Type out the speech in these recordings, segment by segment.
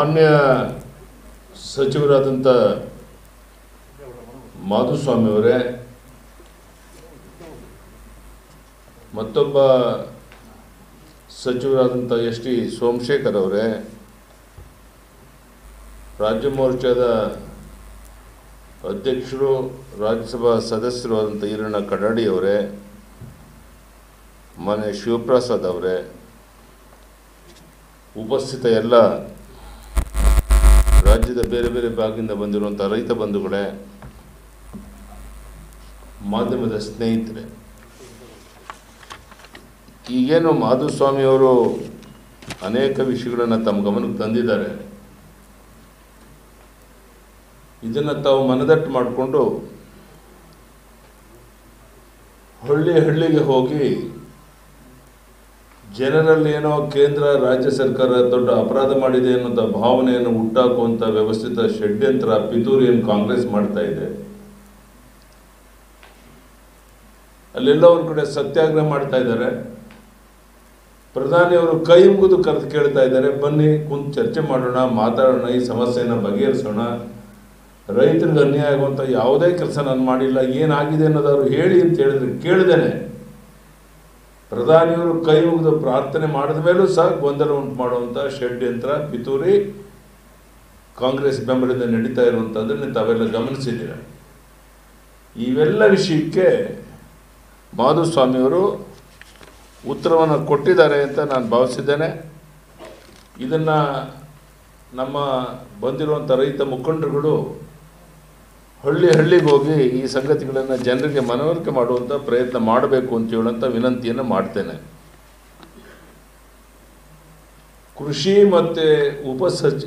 ಮಾನ್ಯ ಸಚಿವರಾದಂಥ ಮಾಧುಸ್ವಾಮಿ ಅವರೇ ಮತ್ತೊಬ್ಬ ಸಚಿವರಾದಂಥ ಎಸ್ ಟಿ ಸೋಮಶೇಖರ್ ಅವರೇ ರಾಜ್ಯ ಮೋರ್ಚಾದ ಅಧ್ಯಕ್ಷರು ರಾಜ್ಯಸಭಾ ಸದಸ್ಯರು ಆದಂಥ ಈರಣ್ಣ ಕಡಾಡಿ ಅವರೇ ಮನೆ ಶಿವಪ್ರಸಾದ್ ಅವರೇ ಉಪಸ್ಥಿತ ಎಲ್ಲ ರಾಜ್ಯದ ಬೇರೆ ಬೇರೆ ಭಾಗದಿಂದ ಬಂದಿರುವಂಥ ರೈತ ಬಂಧುಗಳೇ ಮಾಧ್ಯಮದ ಸ್ನೇಹಿತರೆ ಈಗೇನು ಮಾಧುಸ್ವಾಮಿ ಅವರು ಅನೇಕ ವಿಷಯಗಳನ್ನು ತಮ್ಮ ಗಮನಕ್ಕೆ ತಂದಿದ್ದಾರೆ ಇದನ್ನು ತಾವು ಮನದಟ್ಟು ಮಾಡಿಕೊಂಡು ಹಳ್ಳಿ ಹಳ್ಳಿಗೆ ಹೋಗಿ ಜನರಲ್ಲಿ ಏನೋ ಕೇಂದ್ರ ರಾಜ್ಯ ಸರ್ಕಾರ ದೊಡ್ಡ ಅಪರಾಧ ಮಾಡಿದೆ ಅನ್ನೋಂಥ ಭಾವನೆಯನ್ನು ಹುಟ್ಟಾಕುವಂಥ ವ್ಯವಸ್ಥಿತ ಷಡ್ಯಂತ್ರ ಪಿತೂರಿಯನ್ನು ಕಾಂಗ್ರೆಸ್ ಮಾಡ್ತಾ ಇದೆ ಅಲ್ಲೆಲ್ಲ ಒಂದು ಕಡೆ ಸತ್ಯಾಗ್ರಹ ಮಾಡ್ತಾ ಇದ್ದಾರೆ ಪ್ರಧಾನಿಯವರು ಕೈ ಮುಗಿದು ಕರೆದು ಕೇಳ್ತಾ ಇದ್ದಾರೆ ಬನ್ನಿ ಕುಂತು ಚರ್ಚೆ ಮಾಡೋಣ ಮಾತಾಡೋಣ ಈ ಸಮಸ್ಯೆನ ಬಗೆಹರಿಸೋಣ ರೈತರಿಗೆ ಅನ್ಯಾಯ ಆಗುವಂಥ ಯಾವುದೇ ಕೆಲಸ ನಾನು ಮಾಡಿಲ್ಲ ಏನಾಗಿದೆ ಅನ್ನೋದವ್ರು ಹೇಳಿ ಅಂತ ಹೇಳಿದ್ರೆ ಕೇಳ್ದೇನೆ ಪ್ರಧಾನಿಯವರು ಕೈ ಮುಗಿದು ಪ್ರಾರ್ಥನೆ ಮಾಡಿದ ಮೇಲೂ ಸಹ ಗೊಂದಲ ಉಂಟು ಮಾಡುವಂಥ ಷಡ್ಯಂತ್ರ ಪಿತೂರಿ ಕಾಂಗ್ರೆಸ್ ಬೆಂಬಲದಿಂದ ನಡೀತಾ ಇರುವಂಥದ್ದನ್ನು ತಾವೆಲ್ಲ ಗಮನಿಸಿದ್ದೀರ ಇವೆಲ್ಲ ವಿಷಯಕ್ಕೆ ಮಾಧುಸ್ವಾಮಿಯವರು ಉತ್ತರವನ್ನು ಕೊಟ್ಟಿದ್ದಾರೆ ಅಂತ ನಾನು ಭಾವಿಸಿದ್ದೇನೆ ಇದನ್ನು ನಮ್ಮ ಬಂದಿರುವಂಥ ರೈತ ಮುಖಂಡರುಗಳು ಹಳ್ಳಿ ಹಳ್ಳಿಗೆ ಹೋಗಿ ಈ ಸಂಗತಿಗಳನ್ನು ಜನರಿಗೆ ಮನವರಿಕೆ ಮಾಡುವಂಥ ಪ್ರಯತ್ನ ಮಾಡಬೇಕು ಅಂತ ಹೇಳುವಂಥ ವಿನಂತಿಯನ್ನು ಮಾಡ್ತೇನೆ ಕೃಷಿ ಮತ್ತು ಉಪಸಚಿ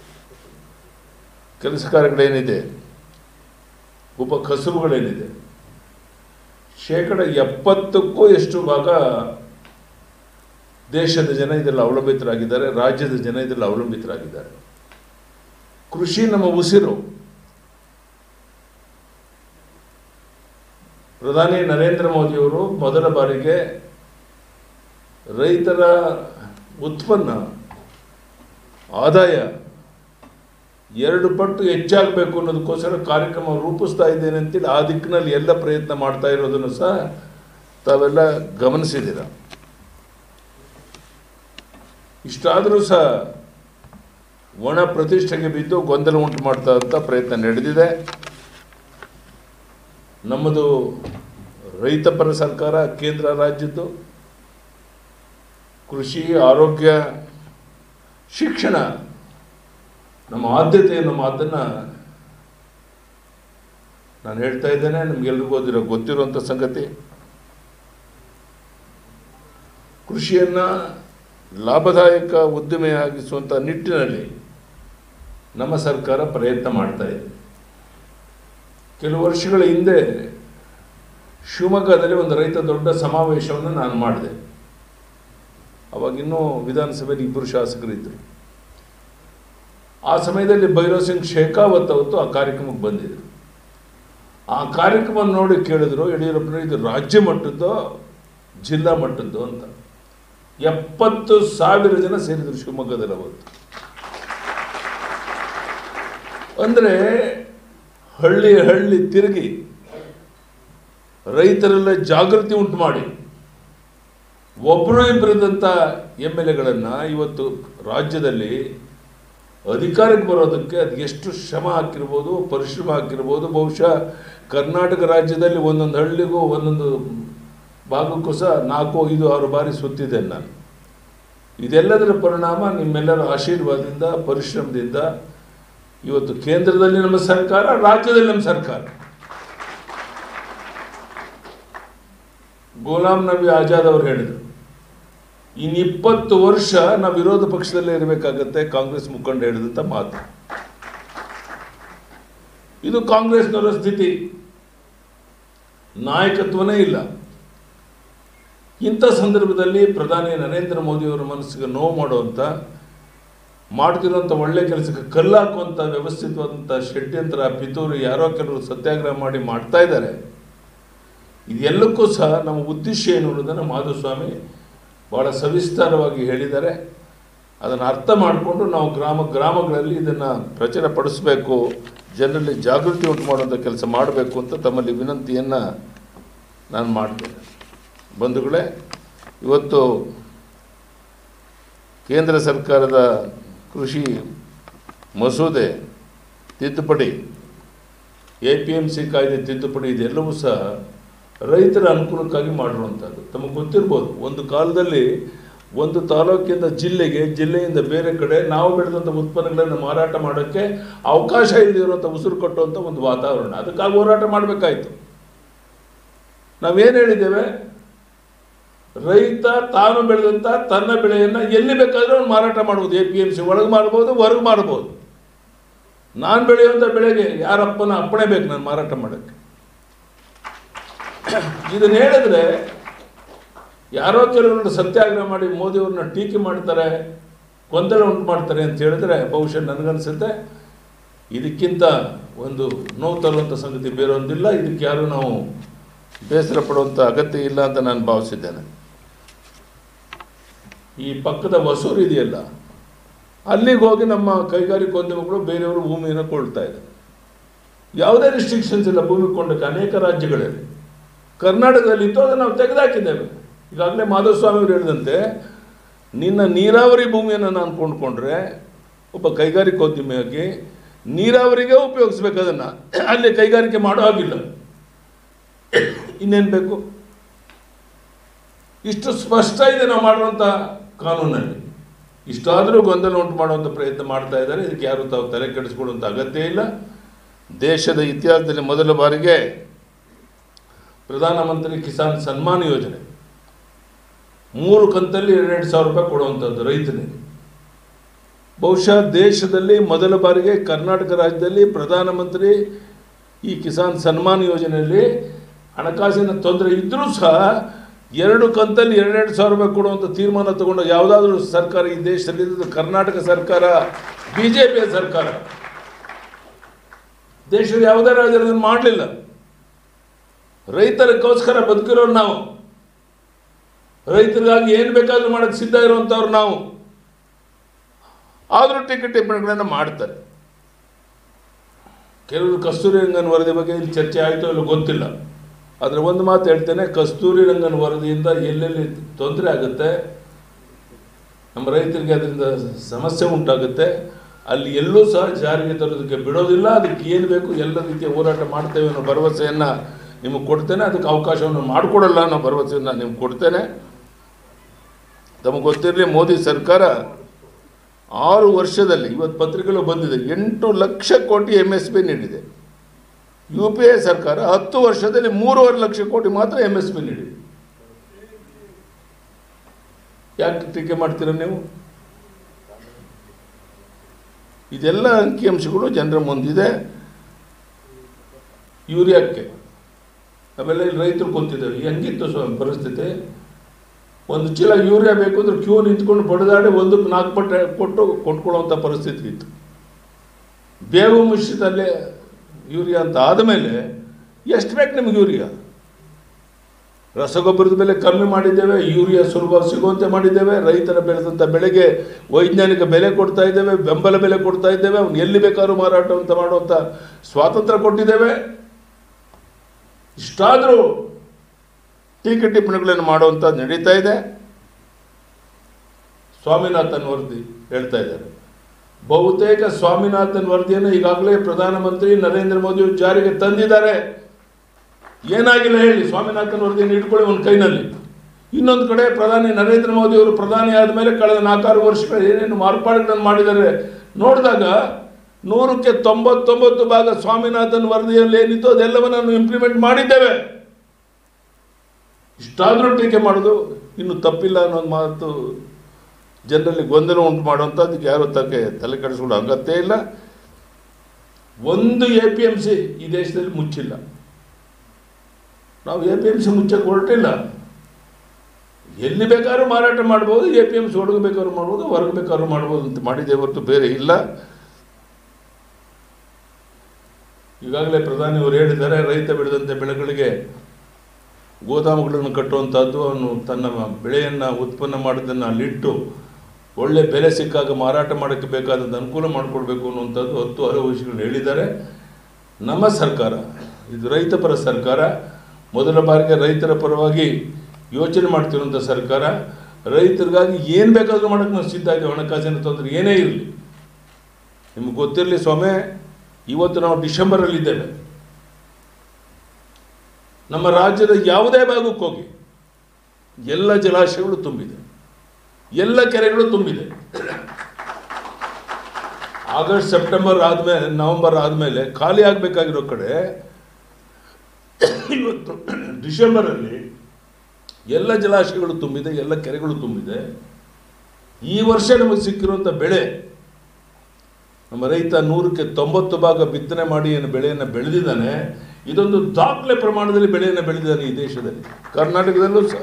ಕೆಲಸ ಕಾರ್ಯಗಳೇನಿದೆ ಉಪ ಕಸುಬುಗಳೇನಿದೆ ಶೇಕಡ ಎಪ್ಪತ್ತಕ್ಕೂ ಎಷ್ಟು ಭಾಗ ದೇಶದ ಜನ ಇದರಲ್ಲಿ ಅವಲಂಬಿತರಾಗಿದ್ದಾರೆ ರಾಜ್ಯದ ಜನ ಇದರಲ್ಲಿ ಅವಲಂಬಿತರಾಗಿದ್ದಾರೆ ಕೃಷಿ ನಮ್ಮ ಉಸಿರು ಪ್ರಧಾನಿ ನರೇಂದ್ರ ಮೋದಿಯವರು ಮೊದಲ ಬಾರಿಗೆ ರೈತರ ಉತ್ಪನ್ನ ಆದಾಯ ಎರಡು ಪಟ್ಟು ಹೆಚ್ಚಾಗಬೇಕು ಅನ್ನೋದಕ್ಕೋಸ್ಕರ ಕಾರ್ಯಕ್ರಮ ರೂಪಿಸ್ತಾ ಇದ್ದೇನೆ ಅಂತೇಳಿ ಆ ದಿಕ್ಕಿನಲ್ಲಿ ಎಲ್ಲ ಪ್ರಯತ್ನ ಮಾಡ್ತಾ ಇರೋದನ್ನು ಸಹ ತಾವೆಲ್ಲ ಗಮನಿಸಿದ್ದೀರ ಇಷ್ಟಾದರೂ ಸಹ ಒಣ ಪ್ರತಿಷ್ಠೆಗೆ ಬಿದ್ದು ಗೊಂದಲ ಉಂಟು ಮಾಡ್ತಾ ಅಂತ ಪ್ರಯತ್ನ ನಡೆದಿದೆ ನಮ್ಮದು ರೈತಪರ ಸರ್ಕಾರ ಕೇಂದ್ರ ರಾಜ್ಯದ್ದು ಕೃಷಿ ಆರೋಗ್ಯ ಶಿಕ್ಷಣ ನಮ್ಮ ಆದ್ಯತೆ ಅನ್ನೋ ಮಾತನ್ನು ನಾನು ಹೇಳ್ತಾ ಇದ್ದೇನೆ ನಿಮ್ಗೆಲ್ರಿಗೂ ಓದಿರೋ ಗೊತ್ತಿರುವಂಥ ಸಂಗತಿ ಕೃಷಿಯನ್ನು ಲಾಭದಾಯಕ ಉದ್ದಿಮೆಯಾಗಿಸುವಂಥ ನಿಟ್ಟಿನಲ್ಲಿ ನಮ್ಮ ಸರ್ಕಾರ ಪ್ರಯತ್ನ ಮಾಡ್ತಾ ಇದೆ ಕೆಲವು ವರ್ಷಗಳ ಹಿಂದೆ ಶಿವಮೊಗ್ಗದಲ್ಲಿ ಒಂದು ರೈತ ದೊಡ್ಡ ಸಮಾವೇಶವನ್ನು ನಾನು ಮಾಡಿದೆ ಅವಾಗಿನ್ನೂ ವಿಧಾನಸಭೆಯಲ್ಲಿ ಇಬ್ಬರು ಶಾಸಕರಿದ್ದರು ಆ ಸಮಯದಲ್ಲಿ ಭೈರವ್ ಸಿಂಗ್ ಶೇಖಾವತ್ ಅವತ್ತು ಆ ಕಾರ್ಯಕ್ರಮಕ್ಕೆ ಬಂದಿದ್ರು ಆ ಕಾರ್ಯಕ್ರಮ ನೋಡಿ ಕೇಳಿದ್ರು ಯಡಿಯೂರಪ್ಪನ ಇದು ರಾಜ್ಯ ಮಟ್ಟದ್ದೋ ಜಿಲ್ಲಾ ಮಟ್ಟದ್ದು ಅಂತ ಎಪ್ಪತ್ತು ಸಾವಿರ ಜನ ಸೇರಿದ್ರು ಶಿವಮೊಗ್ಗದಲ್ಲಿ ಅವತ್ತು ಅಂದರೆ ಹಳ್ಳಿ ಹಳ್ಳಿ ತಿರುಗಿ ರೈತರೆಲ್ಲ ಜಾಗೃತಿ ಉಂಟು ಮಾಡಿ ಒಬ್ಬರು ಇಬ್ಬರಿದ್ದಂಥ ಎಮ್ ಎಲ್ ಎಗಳನ್ನು ಇವತ್ತು ರಾಜ್ಯದಲ್ಲಿ ಅಧಿಕಾರಕ್ಕೆ ಬರೋದಕ್ಕೆ ಅದು ಎಷ್ಟು ಶ್ರಮ ಹಾಕಿರ್ಬೋದು ಪರಿಶ್ರಮ ಹಾಕಿರ್ಬೋದು ಬಹುಶಃ ಕರ್ನಾಟಕ ರಾಜ್ಯದಲ್ಲಿ ಒಂದೊಂದು ಹಳ್ಳಿಗೂ ಒಂದೊಂದು ಭಾಗಕ್ಕೂ ಸಹ ನಾಲ್ಕು ಐದು ಆರು ಬಾರಿ ಸುತ್ತಿದ್ದೇನೆ ನಾನು ಇದೆಲ್ಲದರ ಪರಿಣಾಮ ನಿಮ್ಮೆಲ್ಲರ ಆಶೀರ್ವಾದದಿಂದ ಪರಿಶ್ರಮದಿಂದ ಇವತ್ತು ಕೇಂದ್ರದಲ್ಲಿ ನಮ್ಮ ಸರ್ಕಾರ ರಾಜ್ಯದಲ್ಲಿ ನಮ್ಮ ಸರ್ಕಾರ ಗೋಲಾಂ ನಬಿ ಆಜಾದ್ ಅವರು ಹೇಳಿದರು ಇನ್ನು ಇಪ್ಪತ್ತು ವರ್ಷ ನಾವು ವಿರೋಧ ಪಕ್ಷದಲ್ಲೇ ಇರಬೇಕಾಗತ್ತೆ ಕಾಂಗ್ರೆಸ್ ಮುಖಂಡ ಹೇಳಿದಂಥ ಮಾತು ಇದು ಕಾಂಗ್ರೆಸ್ನವರ ಸ್ಥಿತಿ ನಾಯಕತ್ವನೇ ಇಲ್ಲ ಇಂಥ ಸಂದರ್ಭದಲ್ಲಿ ಪ್ರಧಾನಿ ನರೇಂದ್ರ ಮೋದಿಯವರ ಮನಸ್ಸಿಗೆ ನೋವು ಮಾಡುವಂಥ ಮಾಡ್ತಿರುವಂಥ ಒಳ್ಳೆ ಕೆಲಸಕ್ಕೆ ಕಲ್ಲಾಕುವಂಥ ವ್ಯವಸ್ಥಿತವಾದಂಥ ಷಡ್ಯಂತ್ರ ಪಿತೂರಿ ಯಾರೋ ಕೆಲವರು ಸತ್ಯಾಗ್ರಹ ಮಾಡಿ ಮಾಡ್ತಾ ಇದ್ದಾರೆ ಇದೆಲ್ಲಕ್ಕೂ ಸಹ ನಮ್ಮ ಉದ್ದೇಶ ಏನು ಅನ್ನೋದನ್ನು ಮಾಧುಸ್ವಾಮಿ ಭಾಳ ಸವಿಸ್ತಾರವಾಗಿ ಹೇಳಿದ್ದಾರೆ ಅದನ್ನು ಅರ್ಥ ಮಾಡಿಕೊಂಡು ನಾವು ಗ್ರಾಮ ಗ್ರಾಮಗಳಲ್ಲಿ ಇದನ್ನು ಪ್ರಚಾರಪಡಿಸಬೇಕು ಜನರಲ್ಲಿ ಜಾಗೃತಿ ಉಂಟು ಮಾಡುವಂಥ ಕೆಲಸ ಮಾಡಬೇಕು ಅಂತ ತಮ್ಮಲ್ಲಿ ವಿನಂತಿಯನ್ನು ನಾನು ಮಾಡ್ತೇನೆ ಬಂಧುಗಳೇ ಇವತ್ತು ಕೇಂದ್ರ ಸರ್ಕಾರದ ಕೃಷಿ ಮಸೂದೆ ತಿದ್ದುಪಡಿ ಎ ಪಿ ಎಮ್ ಸಿ ಕಾಯ್ದೆ ತಿದ್ದುಪಡಿ ಇದೆಲ್ಲವೂ ಸಹ ರೈತರ ಅನುಕೂಲಕ್ಕಾಗಿ ಮಾಡಿರುವಂಥದ್ದು ತಮಗೆ ಗೊತ್ತಿರ್ಬೋದು ಒಂದು ಕಾಲದಲ್ಲಿ ಒಂದು ತಾಲೂಕಿಂದ ಜಿಲ್ಲೆಗೆ ಜಿಲ್ಲೆಯಿಂದ ಬೇರೆ ಕಡೆ ನಾವು ಬೆಳೆದಂಥ ಉತ್ಪನ್ನಗಳನ್ನು ಮಾರಾಟ ಮಾಡೋಕ್ಕೆ ಅವಕಾಶ ಇಲ್ಲದಿರುವಂಥ ಉಸಿರು ಕಟ್ಟುವಂಥ ಒಂದು ವಾತಾವರಣ ಅದಕ್ಕಾಗಿ ಹೋರಾಟ ಮಾಡಬೇಕಾಯ್ತು ನಾವೇನು ಹೇಳಿದ್ದೇವೆ ರೈತ ತಾನು ಬೆಳೆದಂಥ ತನ್ನ ಬೆಳೆಯನ್ನು ಎಲ್ಲಿ ಬೇಕಾದರೂ ಅವ್ನು ಮಾರಾಟ ಮಾಡ್ಬೋದು ಎ ಪಿ ಎಮ್ ಸಿ ಒಳಗೆ ಮಾಡ್ಬೋದು ಹೊರಗೆ ಮಾಡ್ಬೋದು ನಾನು ಬೆಳೆಯುವಂಥ ಬೆಳೆಗೆ ಯಾರಪ್ಪನ ಅಪ್ಪಣೆ ಬೇಕು ನಾನು ಮಾರಾಟ ಮಾಡೋಕ್ಕೆ ಇದನ್ನು ಹೇಳಿದ್ರೆ ಯಾರೋ ಕೆಲವರು ಸತ್ಯಾಗ್ರಹ ಮಾಡಿ ಮೋದಿಯವ್ರನ್ನ ಟೀಕೆ ಮಾಡ್ತಾರೆ ಗೊಂದಲ ಉಂಟು ಮಾಡ್ತಾರೆ ಅಂತ ಹೇಳಿದ್ರೆ ಬಹುಶಃ ನನಗನ್ಸುತ್ತೆ ಇದಕ್ಕಿಂತ ಒಂದು ನೋವು ತರುವಂಥ ಸಂಗತಿ ಬೇರೆ ಒಂದಿಲ್ಲ ಇದಕ್ಕೆ ಯಾರು ನಾವು ಬೇಸರ ಪಡುವಂಥ ಅಗತ್ಯ ಇಲ್ಲ ಅಂತ ನಾನು ಭಾವಿಸಿದ್ದೇನೆ ಈ ಪಕ್ಕದ ಹೊಸೂರು ಇದೆಯಲ್ಲ ಅಲ್ಲಿಗೆ ಹೋಗಿ ನಮ್ಮ ಕೈಗಾರಿಕೋದ್ಯಮಗಳು ಬೇರೆಯವರು ಭೂಮಿಯನ್ನು ಕೊಳ್ತಾ ಇದೆ ಯಾವುದೇ ರಿಸ್ಟ್ರಿಕ್ಷನ್ಸ್ ಇಲ್ಲ ಭೂಮಿ ಕೊಂಡಕ್ಕೆ ಅನೇಕ ರಾಜ್ಯಗಳಲ್ಲಿ ಕರ್ನಾಟಕದಲ್ಲಿ ಇತ್ತು ಅದನ್ನು ನಾವು ತೆಗೆದುಹಾಕಿದ್ದೇವೆ ಈಗಾಗಲೇ ಮಾಧವಸ್ವಾಮಿ ಅವರು ಹೇಳಿದಂತೆ ನಿನ್ನ ನೀರಾವರಿ ಭೂಮಿಯನ್ನು ನಾನು ಕೊಂಡ್ಕೊಂಡ್ರೆ ಒಬ್ಬ ಕೈಗಾರಿಕೋದ್ಯಮಿಯಾಗಿ ನೀರಾವರಿಗೆ ಉಪಯೋಗಿಸ್ಬೇಕು ಅದನ್ನು ಅಲ್ಲಿ ಕೈಗಾರಿಕೆ ಮಾಡೋ ಹಾಗಿಲ್ಲ ಇನ್ನೇನು ಬೇಕು ಇಷ್ಟು ಸ್ಪಷ್ಟ ಇದೆ ನಾವು ಮಾಡುವಂಥ ಕಾನೂನಲ್ಲಿ ಇಷ್ಟಾದರೂ ಗೊಂದಲ ಉಂಟು ಮಾಡುವಂಥ ಪ್ರಯತ್ನ ಮಾಡ್ತಾ ಇದ್ದಾರೆ ಇದಕ್ಕೆ ಯಾರು ತಾವು ತಲೆ ಕೆಡಿಸ್ಕೊಳ್ಳುವಂಥ ಅಗತ್ಯ ಇಲ್ಲ ದೇಶದ ಇತಿಹಾಸದಲ್ಲಿ ಮೊದಲ ಬಾರಿಗೆ ಪ್ರಧಾನಮಂತ್ರಿ ಕಿಸಾನ್ ಸನ್ಮಾನ್ ಯೋಜನೆ ಮೂರು ಕಂತಲ್ಲಿ ಎರಡೆರಡು ಸಾವಿರ ರೂಪಾಯಿ ಕೊಡುವಂಥದ್ದು ರೈತನಿಗೆ ಬಹುಶಃ ದೇಶದಲ್ಲಿ ಮೊದಲ ಬಾರಿಗೆ ಕರ್ನಾಟಕ ರಾಜ್ಯದಲ್ಲಿ ಪ್ರಧಾನಮಂತ್ರಿ ಈ ಕಿಸಾನ್ ಸನ್ಮಾನ್ ಯೋಜನೆಯಲ್ಲಿ ಹಣಕಾಸಿನ ತೊಂದರೆ ಇದ್ದರೂ ಸಹ ಎರಡು ಕಂತಲ್ಲಿ ಎರಡೆರಡು ಸಾವಿರ ರೂಪಾಯಿ ಕೊಡುವಂಥ ತೀರ್ಮಾನ ತಗೊಂಡು ಯಾವುದಾದ್ರೂ ಸರ್ಕಾರ ಈ ದೇಶದಲ್ಲಿ ಇದ್ದದ್ದು ಕರ್ನಾಟಕ ಸರ್ಕಾರ ಬಿ ಜೆ ಪಿಯ ಸರ್ಕಾರ ದೇಶದ ಯಾವುದೇ ರಾಜ್ಯದಲ್ಲಿ ಮಾಡಲಿಲ್ಲ ರೈತರಿಗೋಸ್ಕರ ಬದುಕಿರೋರು ನಾವು ರೈತರಿಗಾಗಿ ಏನು ಬೇಕಾದರೂ ಮಾಡೋಕ್ಕೆ ಸಿದ್ಧ ಇರುವಂಥವ್ರು ನಾವು ಆದರೂ ಟಿಕೆಟ್ ಟಿಪ್ಪಣಿಗಳನ್ನು ಮಾಡ್ತಾರೆ ಕೆಲವರು ಕಸ್ತೂರಿ ರಂಗನ್ ವರದಿ ಬಗ್ಗೆ ಇಲ್ಲಿ ಚರ್ಚೆ ಆಯಿತೋ ಇಲ್ಲ ಗೊತ್ತಿಲ್ಲ ಆದರೆ ಒಂದು ಮಾತು ಹೇಳ್ತೇನೆ ಕಸ್ತೂರಿ ರಂಗನ್ ವರದಿಯಿಂದ ಎಲ್ಲೆಲ್ಲಿ ತೊಂದರೆ ಆಗುತ್ತೆ ನಮ್ಮ ರೈತರಿಗೆ ಅದರಿಂದ ಸಮಸ್ಯೆ ಉಂಟಾಗುತ್ತೆ ಅಲ್ಲಿ ಎಲ್ಲೂ ಸಹ ಜಾರಿಗೆ ತರೋದಕ್ಕೆ ಬಿಡೋದಿಲ್ಲ ಅದಕ್ಕೆ ಏನು ಬೇಕು ಎಲ್ಲ ರೀತಿಯ ಹೋರಾಟ ಮಾಡ್ತೇವೆ ಅನ್ನೋ ಭರವಸೆಯನ್ನು ನಿಮಗೆ ಕೊಡ್ತೇನೆ ಅದಕ್ಕೆ ಅವಕಾಶವನ್ನು ಮಾಡಿಕೊಡಲ್ಲ ಅನ್ನೋ ಭರವಸೆಯನ್ನು ನಿಮ್ಗೆ ಕೊಡ್ತೇನೆ ತಮಗೆ ಗೊತ್ತಿರಲಿ ಮೋದಿ ಸರ್ಕಾರ ಆರು ವರ್ಷದಲ್ಲಿ ಇವತ್ತು ಪತ್ರಿಕೆಗಳು ಬಂದಿದೆ ಎಂಟು lakh crore M S P ನೀಡಿದೆ ಯು ಪಿ ಎ ಸರ್ಕಾರ ಹತ್ತು ವರ್ಷದಲ್ಲಿ ಮೂರುವರೆ ಲಕ್ಷ ಕೋಟಿ ಮಾತ್ರ ಎಮ್ ಎಸ್ ಪಿ ನೀಡಿದೆ ಯಾಕೆ ಟೀಕೆ ಮಾಡ್ತೀರ ನೀವು ಇದೆಲ್ಲ ಅಂಕಿಅಂಶಗಳು ಜನರ ಮುಂದಿದೆ ಯೂರಿಯಾಕ್ಕೆ ಆಮೇಲೆ ಇಲ್ಲಿ ರೈತರು ಕುಂತಿದ್ದೇವೆ ಹೆಂಗಿತ್ತು ಸ್ವಾಮಿ ಪರಿಸ್ಥಿತಿ ಒಂದು ಚೀಲ ಯೂರಿಯಾ ಬೇಕು ಅಂದ್ರೆ ಕ್ಯೂ ನಿಂತ್ಕೊಂಡು ಬಡಿದಾಡಿ ಒಂದಕ್ಕೆ ನಾಲ್ಕು ಪಟ್ಟೆ ಕೊಟ್ಟು ಕೊಂಡ್ಕೊಳ್ಳುವಂಥ ಪರಿಸ್ಥಿತಿ ಇತ್ತು ಬೇವು ಮಿಶ್ರಿತಲ್ಲೇ ಯೂರಿಯಾ ಅಂತ ಆದಮೇಲೆ ಎಷ್ಟು ಬೇಕು ನಿಮ್ಗೆ ಯೂರಿಯಾ ರಸಗೊಬ್ಬರದ ಬೆಲೆ ಕಮ್ಮಿ ಮಾಡಿದ್ದೇವೆ ಯೂರಿಯಾ ಸುಲಭವಾಗಿ ಸಿಗುವಂತೆ ಮಾಡಿದ್ದೇವೆ ರೈತರ ಬೆಳೆದಂಥ ಬೆಳೆಗೆ ವೈಜ್ಞಾನಿಕ ಬೆಲೆ ಕೊಡ್ತಾ ಇದ್ದೇವೆ ಬೆಂಬಲ ಬೆಲೆ ಕೊಡ್ತಾ ಇದ್ದೇವೆ ಅವ್ನು ಎಲ್ಲಿ ಬೇಕಾದ್ರೂ ಮಾರಾಟ ಅಂತ ಮಾಡುವಂಥ ಸ್ವಾತಂತ್ರ್ಯ ಕೊಟ್ಟಿದ್ದೇವೆ ಇಷ್ಟಾದರೂ ಟೀಕೆ ಟಿಪ್ಪಣಿಗಳನ್ನು ಮಾಡುವಂಥ ನಡೀತಾ ಇದೆ ಸ್ವಾಮಿನಾಥನ್ ವರದಿ ಹೇಳ್ತಾ ಇದ್ದಾರೆ ಬಹುತೇಕ ಸ್ವಾಮಿನಾಥನ್ ವರದಿಯನ್ನು ಈಗಾಗಲೇ ಪ್ರಧಾನಮಂತ್ರಿ ನರೇಂದ್ರ ಮೋದಿ ಅವರು ಜಾರಿಗೆ ತಂದಿದ್ದಾರೆ ಏನಾಗಿಲ್ಲ ಹೇಳಿ ಸ್ವಾಮಿನಾಥನ್ ವರದಿಯನ್ನು ಇಟ್ಕೊಳ್ಳಿ ಒಂದು ಕೈನಲ್ಲಿ ಇನ್ನೊಂದು ಕಡೆ ಪ್ರಧಾನಿ ನರೇಂದ್ರ ಮೋದಿ ಅವರು ಪ್ರಧಾನಿ ಆದಮೇಲೆ ಕಳೆದ ನಾಲ್ಕಾರು ವರ್ಷಗಳ ಏನೇನು ಮಾರ್ಪಾಡುಗಳನ್ನು ಮಾಡಿದ್ದಾರೆ ನೋಡಿದಾಗ ನೂರಕ್ಕೆ ತೊಂಬತ್ತೊಂಬತ್ತು ಭಾಗ ಸ್ವಾಮಿನಾಥನ್ ವರದಿಯಲ್ಲಿ ಏನಿತ್ತು ಅದೆಲ್ಲವನ್ನು ನಾವು ಇಂಪ್ಲಿಮೆಂಟ್ ಮಾಡಿದ್ದೇವೆ ಇಷ್ಟಾದರೂ ಟೀಕೆ ಮಾಡೋದು ಇನ್ನು ತಪ್ಪಿಲ್ಲ ಅನ್ನೋದು ಮಾತು ಜನರಲ್ಲಿ ಗೊಂದಲ ಉಂಟು ಮಾಡುವಂಥದ್ದಕ್ಕೆ ಯಾರು ತಕ್ಕೆ ತಲೆ ಕೆಡಿಸ್ಕೊಳ್ಳೋ ಅಗತ್ಯ ಇಲ್ಲ ಒಂದು ಎ ಪಿ ಎಮ್ ಸಿ ಈ ದೇಶದಲ್ಲಿ ಮುಚ್ಚಿಲ್ಲ ನಾವು ಎ ಪಿ ಎಮ್ ಸಿ ಮುಚ್ಚಕ್ಕೆ ಹೊರಟಿಲ್ಲ ಎಲ್ಲಿ ಬೇಕಾದ್ರೂ ಮಾರಾಟ ಮಾಡ್ಬೋದು ಎ ಪಿ ಎಮ್ ಸಿ ಒಳಗೆ ಬೇಕಾದ್ರೂ ಮಾಡ್ಬೋದು ಹೊರಗೆ ಬೇಕಾದ್ರೂ ಮಾಡ್ಬೋದು ಅಂತ ಮಾಡಿದೆ ಹೊರತು ಬೇರೆ ಇಲ್ಲ ಈಗಾಗಲೇ ಪ್ರಧಾನಿ ಅವರು ಹೇಳಿದ್ದಾರೆ ರೈತ ಬೆಳೆದಂಥ ಬೆಳೆಗಳಿಗೆ ಗೋದಾಮುಗಳನ್ನು ಕಟ್ಟುವಂಥದ್ದು ಅವನು ತನ್ನ ಬೆಳೆಯನ್ನು ಉತ್ಪನ್ನ ಮಾಡೋದನ್ನು ಅಲ್ಲಿಟ್ಟು ಒಳ್ಳೆ ಬೆಲೆ ಸಿಕ್ಕಾಗ ಮಾರಾಟ ಮಾಡೋಕ್ಕೆ ಬೇಕಾದಂಥ ಅನುಕೂಲ ಮಾಡಿಕೊಡ್ಬೇಕು ಅನ್ನುವಂಥದ್ದು ಹತ್ತು ಹಲವು ವಿಷಯಗಳನ್ನ ಹೇಳಿದ್ದಾರೆ ನಮ್ಮ ಸರ್ಕಾರ ಇದು ರೈತ ಪರ ಸರ್ಕಾರ ಮೊದಲ ಬಾರಿಗೆ ರೈತರ ಪರವಾಗಿ ಯೋಚನೆ ಮಾಡ್ತಿರುವಂಥ ಸರ್ಕಾರ ರೈತರಿಗಾಗಿ ಏನು ಬೇಕಾದರೂ ಮಾಡೋಕ್ಕೆ ನಾವು ಸಿದ್ಧ ಇದ್ದೇವೆ ಹಣಕಾಸಿನ ತೊಂದರೆ ಏನೇ ಇರಲಿ ನಿಮ್ಗೆ ಗೊತ್ತಿರಲಿ ಸ್ವಾಮಿ ಇವತ್ತು ನಾವು ಡಿಸೆಂಬರಲ್ಲಿದ್ದೇವೆ ನಮ್ಮ ರಾಜ್ಯದ ಯಾವುದೇ ಭಾಗಕ್ಕೆ ಹೋಗಿ ಎಲ್ಲ ಜಲಾಶಯಗಳು ತುಂಬಿದೆ ಎಲ್ಲ ಕೆರೆಗಳು ತುಂಬಿದೆ ಆಗಸ್ಟ್ ಸೆಪ್ಟೆಂಬರ್ ಆದಮೇಲೆ ನವೆಂಬರ್ ಆದಮೇಲೆ ಖಾಲಿ ಆಗಬೇಕಾಗಿರೋ ಕಡೆ ಇವತ್ತು ಡಿಸೆಂಬರಲ್ಲಿ ಎಲ್ಲ ಜಲಾಶಯಗಳು ತುಂಬಿದೆ ಎಲ್ಲ ಕೆರೆಗಳು ತುಂಬಿದೆ ಈ ವರ್ಷ ನಮಗೆ ಸಿಕ್ಕಿರುವಂಥ ಬೆಳೆ ನಮ್ಮ ರೈತ ನೂರಕ್ಕೆ ತೊಂಬತ್ತು ಭಾಗ ಬಿತ್ತನೆ ಮಾಡಿ ಏನು ಬೆಳೆಯನ್ನು ಬೆಳೆದಿದ್ದಾನೆ ಇದೊಂದು ದಾಖಲೆ ಪ್ರಮಾಣದಲ್ಲಿ ಬೆಳೆಯನ್ನು ಬೆಳೆದಿದ್ದಾನೆ ಈ ದೇಶದಲ್ಲಿ ಕರ್ನಾಟಕದಲ್ಲೂ ಸಹ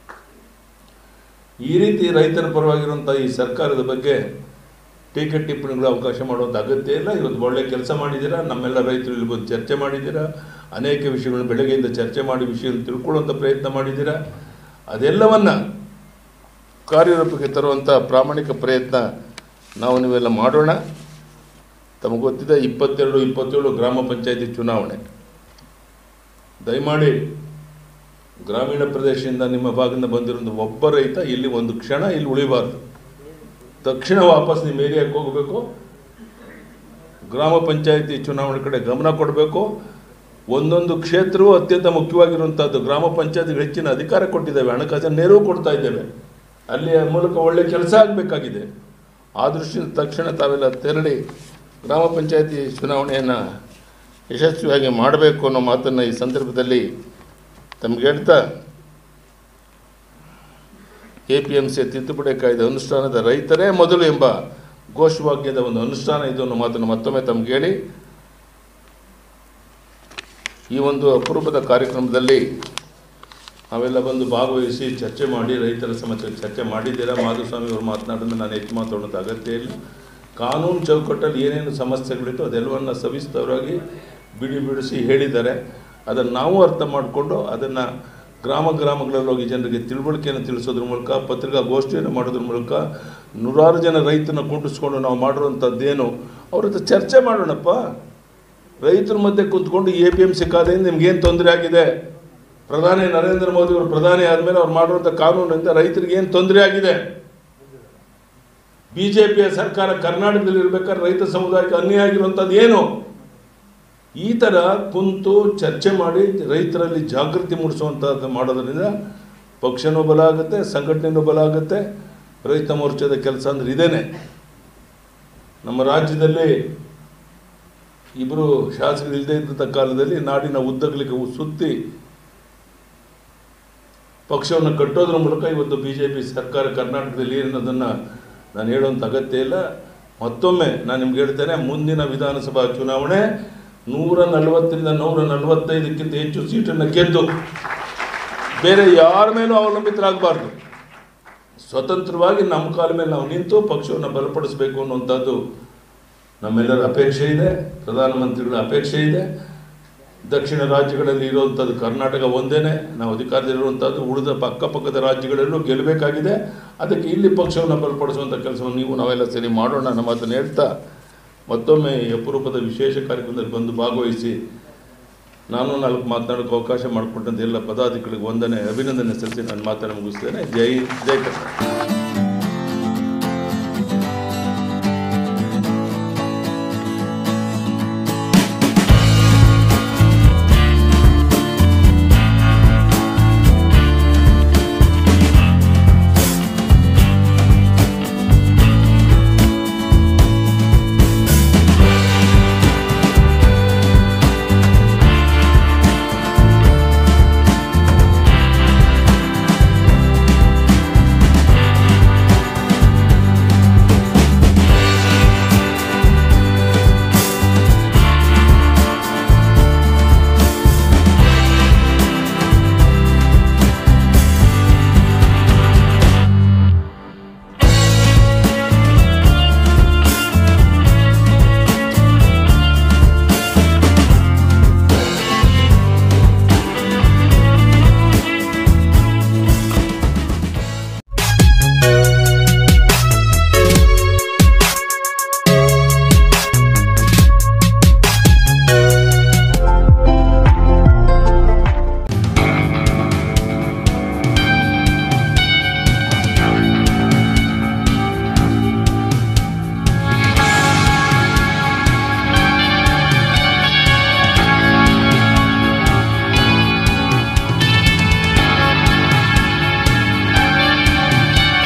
ಈ ರೀತಿ ರೈತರ ಪರವಾಗಿರುವಂಥ ಈ ಸರ್ಕಾರದ ಬಗ್ಗೆ ಟೀಕೆ ಟಿಪ್ಪಣಿಗಳು ಅವಕಾಶ ಮಾಡುವಂಥ ಅಗತ್ಯ ಇಲ್ಲ ಇವತ್ತು ಒಳ್ಳೆ ಕೆಲಸ ಮಾಡಿದ್ದೀರಾ ನಮ್ಮೆಲ್ಲ ರೈತರು ಇಲ್ಲಿ ಬಂದು ಚರ್ಚೆ ಮಾಡಿದ್ದೀರಾ ಅನೇಕ ವಿಷಯಗಳನ್ನ ಬೆಳಗ್ಗೆಯಿಂದ ಚರ್ಚೆ ಮಾಡಿ ವಿಷಯವನ್ನು ತಿಳ್ಕೊಳ್ಳುವಂಥ ಪ್ರಯತ್ನ ಮಾಡಿದ್ದೀರಾ ಅದೆಲ್ಲವನ್ನು ಕಾರ್ಯರೂಪಕ್ಕೆ ತರುವಂಥ ಪ್ರಾಮಾಣಿಕ ಪ್ರಯತ್ನ ನಾವು ನೀವೆಲ್ಲ ಮಾಡೋಣ ತಮಗೆ ಗೊತ್ತಿದೆ ಇಪ್ಪತ್ತೆರಡು ಇಪ್ಪತ್ತೇಳು ಗ್ರಾಮ ಪಂಚಾಯತಿ ಚುನಾವಣೆ ದಯಮಾಡಿ ಗ್ರಾಮೀಣ ಪ್ರದೇಶದಿಂದ ನಿಮ್ಮ ಭಾಗದಿಂದ ಬಂದಿರೋ ಒಬ್ಬ ರೈತ ಇಲ್ಲಿ ಒಂದು ಕ್ಷಣ ಇಲ್ಲಿ ಉಳಿಬಾರ್ದು ತಕ್ಷಣ ವಾಪಸ್ ನಿಮ್ಮ ಏರಿಯಾಕ್ಕೆ ಹೋಗಬೇಕು ಗ್ರಾಮ ಪಂಚಾಯತಿ ಚುನಾವಣೆ ಕಡೆ ಗಮನ ಕೊಡಬೇಕು ಒಂದೊಂದು ಕ್ಷೇತ್ರವೂ ಅತ್ಯಂತ ಮುಖ್ಯವಾಗಿರುವಂಥದ್ದು ಗ್ರಾಮ ಪಂಚಾಯತಿಗೆ ಹೆಚ್ಚಿನ ಅಧಿಕಾರ ಕೊಟ್ಟಿದ್ದೇವೆ ಹಣಕಾಸಿನ ನೆರವು ಕೊಡ್ತಾ ಇದ್ದೇವೆ ಅಲ್ಲಿಯ ಮೂಲಕ ಒಳ್ಳೆ ಕೆಲಸ ಆಗಬೇಕಾಗಿದೆ ಆ ದೃಷ್ಟಿಯಿಂದ ತಕ್ಷಣ ತಾವೆಲ್ಲ ತೆರಳಿ ಗ್ರಾಮ ಪಂಚಾಯತಿ ಚುನಾವಣೆಯನ್ನು ಯಶಸ್ವಿಯಾಗಿ ಮಾಡಬೇಕು ಅನ್ನೋ ಮಾತನ್ನು ಈ ಸಂದರ್ಭದಲ್ಲಿ ತಮಗೆ ಹೇಳ್ತಾ ಎ ಪಿ ಎಮ್ ಸಿ ತಿದ್ದುಪಡಿ ಕಾಯ್ದೆ ಅನುಷ್ಠಾನದ ರೈತರೇ ಮೊದಲು ಎಂಬ ಘೋಷವಾಕ್ಯದ ಒಂದು ಅನುಷ್ಠಾನ ಇದು ಅನ್ನೋ ಮಾತನ್ನು ಮತ್ತೊಮ್ಮೆ ತಮಗೆ ಹೇಳಿ ಈ ಒಂದು ಅಪರೂಪದ ಕಾರ್ಯಕ್ರಮದಲ್ಲಿ ನಾವೆಲ್ಲ ಬಂದು ಭಾಗವಹಿಸಿ ಚರ್ಚೆ ಮಾಡಿ ರೈತರ ಸಮಸ್ಯೆ ಚರ್ಚೆ ಮಾಡಿದ್ದೀರಾ ಮಾಧುಸ್ವಾಮಿ ಅವರು ಮಾತನಾಡಿದ್ರೆ ನಾನು ಹೆಚ್ಚು ಮಾತಾಡೋದು ಅಗತ್ಯ ಇಲ್ಲ ಕಾನೂನು ಚೌಕಟ್ಟಲ್ಲಿ ಏನೇನು ಸಮಸ್ಯೆಗಳಿತ್ತು ಅದೆಲ್ಲವನ್ನು ಸವಿಸ್ತರವಾಗಿ ಬಿಡಿ ಬಿಡಿಸಿ ಹೇಳಿದ್ದಾರೆ ಅದನ್ನು ನಾವು ಅರ್ಥ ಮಾಡಿಕೊಂಡು ಅದನ್ನು ಗ್ರಾಮ ಗ್ರಾಮಗಳಲ್ಲಿ ಹೋಗಿ ಜನರಿಗೆ ತಿಳುವಳಿಕೆಯನ್ನು ತಿಳಿಸೋದ್ರ ಮೂಲಕ ಪತ್ರಿಕಾಗೋಷ್ಠಿಯನ್ನು ಮಾಡೋದ್ರ ಮೂಲಕ ನೂರಾರು ಜನ ರೈತನ ಕುಂಡಿಸ್ಕೊಂಡು ನಾವು ಮಾಡಿರುವಂಥದ್ದೇನು ಅವ್ರ ಹತ್ರ ಚರ್ಚೆ ಮಾಡೋಣಪ್ಪ ರೈತರ ಮಧ್ಯೆ ಕುಂತ್ಕೊಂಡು ಎ ಪಿ ಎಮ್ ಸಿ ಖಾತೆಯಿಂದ ನಿಮ್ಗೇನು ತೊಂದರೆ ಆಗಿದೆ ಪ್ರಧಾನಿ ನರೇಂದ್ರ ಮೋದಿ ಅವರು ಪ್ರಧಾನಿ ಆದಮೇಲೆ ಅವ್ರು ಮಾಡಿರುವಂಥ ಕಾನೂನಿಂದ ರೈತರಿಗೆ ಏನು ತೊಂದರೆ ಆಗಿದೆ ಬಿ ಜೆ ಪಿಯ ಸರ್ಕಾರ ಕರ್ನಾಟಕದಲ್ಲಿ ಇರಬೇಕಾದ್ರೆ ರೈತ ಸಮುದಾಯಕ್ಕೆ ಅನ್ಯಾಯ ಆಗಿರುವಂಥದ್ದು ಏನು ಈ ಥರ ಕುಂತು ಚರ್ಚೆ ಮಾಡಿ ರೈತರಲ್ಲಿ ಜಾಗೃತಿ ಮೂಡಿಸುವಂಥದ್ದು ಮಾಡೋದ್ರಿಂದ ಪಕ್ಷನೂ ಬಲ ಆಗುತ್ತೆ ಸಂಘಟನೆಯೂ ಬಲ ಆಗುತ್ತೆ ರೈತ ಮೋರ್ಚಾದ ಕೆಲಸ ಅಂದ್ರೆ ಇದೇನೆ ನಮ್ಮ ರಾಜ್ಯದಲ್ಲಿ ಇಬ್ಬರು ಶಾಸಕರು ಇಲ್ಲದೇ ಇದ್ದಂಥ ಕಾಲದಲ್ಲಿ ನಾಡಿನ ಉದ್ದಗಲಿಕ್ಕೆ ಸುತ್ತಿ ಪಕ್ಷವನ್ನು ಕಟ್ಟೋದ್ರ ಮೂಲಕ ಇವತ್ತು ಬಿ ಜೆ ಪಿ ಸರ್ಕಾರ ಕರ್ನಾಟಕದಲ್ಲಿ ಏನನ್ನೋದನ್ನು ನಾನು ಹೇಳುವಂಥ ಅಗತ್ಯ ಇಲ್ಲ ಮತ್ತೊಮ್ಮೆ ನಾನು ನಿಮ್ಗೆ ಹೇಳ್ತೇನೆ ಮುಂದಿನ ವಿಧಾನಸಭಾ ಚುನಾವಣೆ ನೂರ ನಲವತ್ತರಿಂದ ನೂರ ನಲವತ್ತೈದಕ್ಕಿಂತ ಹೆಚ್ಚು ಸೀಟನ್ನು ಗೆದ್ದು ಬೇರೆ ಯಾರ ಮೇಲೂ ಅವಲಂಬಿತರಾಗಬಾರ್ದು ಸ್ವತಂತ್ರವಾಗಿ ನಮ್ಮ ಕಾಲ ಮೇಲೆ ನಾವು ನಿಂತು ಪಕ್ಷವನ್ನು ಬಲಪಡಿಸಬೇಕು ಅನ್ನುವಂಥದ್ದು ನಮ್ಮೆಲ್ಲರ ಅಪೇಕ್ಷೆ ಇದೆ ಪ್ರಧಾನಮಂತ್ರಿಗಳ ಅಪೇಕ್ಷೆ ಇದೆ ದಕ್ಷಿಣ ರಾಜ್ಯಗಳಲ್ಲಿ ಇರುವಂಥದ್ದು ಕರ್ನಾಟಕ ಒಂದೇನೆ ನಾವು ಅಧಿಕಾರದಲ್ಲಿರುವಂಥದ್ದು ಉಳಿದ ಅಕ್ಕಪಕ್ಕದ ರಾಜ್ಯಗಳಲ್ಲೂ ಗೆಲ್ಲಬೇಕಾಗಿದೆ ಅದಕ್ಕೆ ಇಲ್ಲಿ ಪಕ್ಷವನ್ನು ಬಲಪಡಿಸುವಂಥ ಕೆಲಸವನ್ನು ನೀವು ನಾವೆಲ್ಲ ಸೇರಿ ಮಾಡೋಣ ನಮ್ಮ ಮಾತನ್ನು ಹೇಳ್ತಾ ಮತ್ತೊಮ್ಮೆ ಈ ಅಪರೂಪದ ವಿಶೇಷ ಕಾರ್ಯಕ್ರಮದಲ್ಲಿ ಬಂದು ಭಾಗವಹಿಸಿ ನಾನು ನಾಲ್ಕು ಮಾತನಾಡೋಕ್ಕೆ ಅವಕಾಶ ಮಾಡಿಕೊಟ್ಟಂಥ ಎಲ್ಲ ಪದಾಧಿಕಾರಿಗಳಿಗೆ ವಂದನೆ ಅಭಿನಂದನೆ ಸಲ್ಲಿಸಿ ನಾನು ಮಾತನ್ನು ಮುಗಿಸ್ತೇನೆ ಜೈ ಜೈ ಕರ್ನಾಟಕ